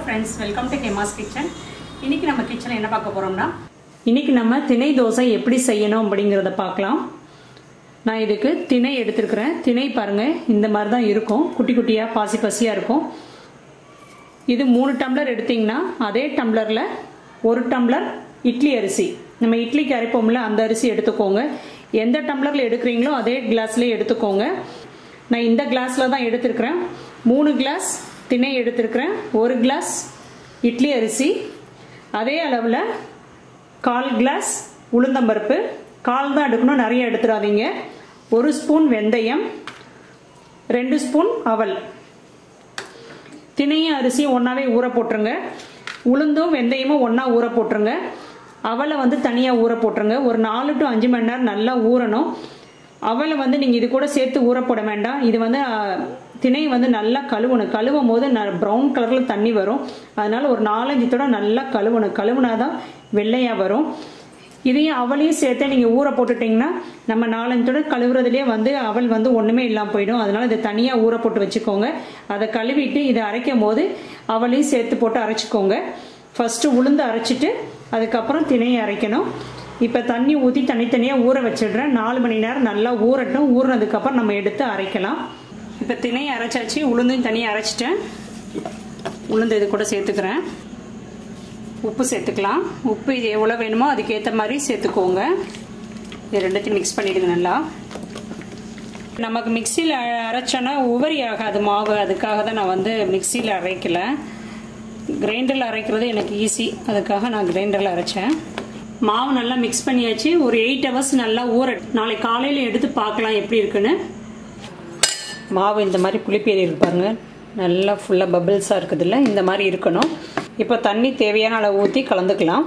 friends welcome to Hema's kitchen இன்னைக்கு நம்ம கிச்சனில் என்ன பார்க்க போகிறோம்னா இன்னைக்கு நம்ம திணை தோசை எப்படி செய்யணும் அப்படிங்கிறத பார்க்கலாம் நான் இதுக்கு திணை எடுத்திருக்கிறேன் திணை பாருங்க இந்த மாதிரி தான் இருக்கும் குட்டி குட்டியாக பாசி பசியாக இருக்கும் இது மூணு டம்ளர் எடுத்தீங்கன்னா அதே டம்ளரில் ஒரு டம்ளர் இட்லி அரிசி நம்ம இட்லிக்கு அரைப்போம்ல அந்த அரிசி எடுத்துக்கோங்க எந்த டம்ளரில் எடுக்கிறீங்களோ அதே கிளாஸ்லேயே எடுத்துக்கோங்க நான் இந்த கிளாஸில் தான் எடுத்திருக்கிறேன் மூணு கிளாஸ் திணை எடுத்திருக்கிறேன் ஒரு கிளாஸ் இட்லி அரிசி அதே அளவில் கால் கிளாஸ் உளுந்தம்பருப்பு கால் தான் எடுக்கணும் நிறைய எடுத்துடாதீங்க ஒரு ஸ்பூன் வெந்தயம் ரெண்டு ஸ்பூன் அவல் திணையும் அரிசியும் ஒன்றாவே ஊற போட்டுருங்க உளுந்தும் வெந்தயமும் ஒன்றா ஊற போட்டுருங்க அவலை வந்து தனியாக ஊற போட்டுருங்க ஒரு நாலு டு அஞ்சு மணி நேரம் நல்லா ஊறணும் அவலை வந்து நீங்கள் இது கூட சேர்த்து ஊற போட வேண்டாம் இது வந்து திணை வந்து நல்லா கழுவணும் கழுவும் போது ந ப்ரௌன் கலரில் தண்ணி வரும் அதனால ஒரு நாலஞ்சு தடவை நல்லா கழுவணும் கழுவுனா தான் வெள்ளையாக வரும் இதையும் அவளையும் சேர்த்து நீங்கள் ஊற போட்டுட்டிங்கன்னா நம்ம நாலஞ்சு தடவை கழுவுறதுலேயே வந்து அவள் வந்து ஒன்றுமே இல்லாமல் போயிடும் அதனால இதை தனியாக ஊற போட்டு வச்சுக்கோங்க அதை கழுவிட்டு இதை அரைக்கும் போது அவளையும் சேர்த்து போட்டு அரைச்சிக்கோங்க ஃபஸ்ட்டு உளுந்து அரைச்சிட்டு அதுக்கப்புறம் திணையை அரைக்கணும் இப்போ தண்ணி ஊற்றி தனித்தனியாக ஊற வச்சிடுறேன் நாலு மணி நேரம் நல்லா ஊறட்டும் ஊறினதுக்கப்புறம் நம்ம எடுத்து அரைக்கலாம் இப்போ திணையை அரைச்சாச்சு உளுந்தையும் தனியாக அரைச்சிட்டேன் உளுந்து இது கூட சேர்த்துக்கிறேன் உப்பு சேர்த்துக்கலாம் உப்பு இது எவ்வளோ வேணுமோ அதுக்கேற்ற மாதிரி சேர்த்துக்கோங்க இது ரெண்டுத்தையும் மிக்ஸ் பண்ணிடுங்க நல்லா நமக்கு மிக்சியில் அரைச்சோன்னா உவரி ஆகாது மாவு அதுக்காக தான் நான் வந்து மிக்சியில் அரைக்கல கிரைண்டரில் அரைக்கிறது எனக்கு ஈஸி அதுக்காக நான் கிரைண்டரில் அரைச்சேன் மாவு நல்லா மிக்ஸ் பண்ணியாச்சு ஒரு எயிட் ஹவர்ஸ் நல்லா ஊற நாளைக்கு காலையில் எடுத்து பார்க்கலாம் எப்படி இருக்குன்னு மாவு இந்த மாதிரி புளிப்பேறி இருப்பாருங்க நல்லா ஃபுல்லாக பபிள்ஸாக இருக்குதுல்ல இந்த மாதிரி இருக்கணும் இப்போ தண்ணி தேவையான அளவு ஊற்றி கலந்துக்கலாம்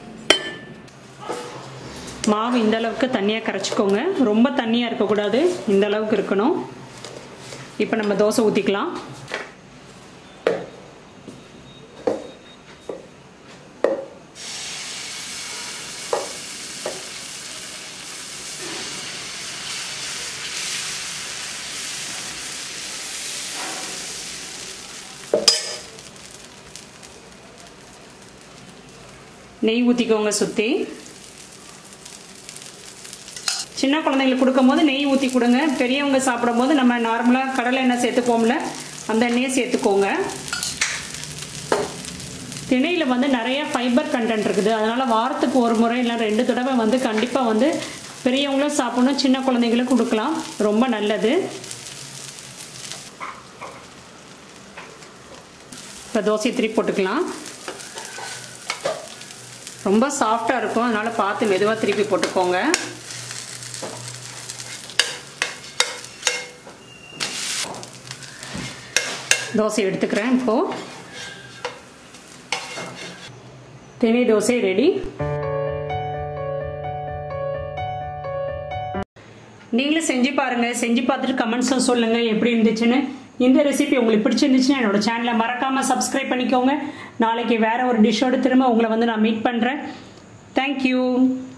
மாவு இந்த அளவுக்கு தண்ணியாக கரைச்சிக்கோங்க ரொம்ப தண்ணியாக இருக்கக்கூடாது இந்த அளவுக்கு இருக்கணும் இப்போ நம்ம தோசை ஊற்றிக்கலாம் நெய் ஊற்றிக்கோங்க சுற்றி சின்ன குழந்தைங்களுக்கு கொடுக்கும் போது நெய் ஊற்றி கொடுங்க பெரியவங்க சாப்பிடும் போது நம்ம நார்மலாக கடலை எண்ணெய் சேர்த்துப்போம்ல அந்த எண்ணெயை சேர்த்துக்கோங்க திணையில் வந்து நிறைய ஃபைபர் கண்டென்ட் இருக்குது அதனால் வாரத்துக்கு ஒரு முறை இல்லை ரெண்டு தடவை வந்து கண்டிப்பாக வந்து பெரியவங்களும் சாப்பிடணும் சின்ன குழந்தைங்களும் கொடுக்கலாம் ரொம்ப நல்லது இப்போ தோசையை திருப்பி போட்டுக்கலாம் ரொம்ப சாஃப்டாக இருக்கும் அதனால் பார்த்து மெதுவாக திருப்பி போட்டுக்கோங்க தோசை எடுத்துக்கிறேன் இப்போது திணை தோசை ரெடி நீங்களும் செஞ்சு பாருங்க செஞ்சு பார்த்துட்டு கமெண்ட்ஸும் சொல்லுங்க எப்படி இருந்துச்சுன்னு இந்த ரெசிபி உங்களுக்கு பிடிச்சிருந்துச்சுன்னா என்னோட சேனலை மறக்காம சப்ஸ்கிரைப் பண்ணிக்கோங்க நாளைக்கு வேற ஒரு டிஷ்ஷோடு திரும்ப உங்களை வந்து நான் மீட் பண்றேன் தேங்க்யூ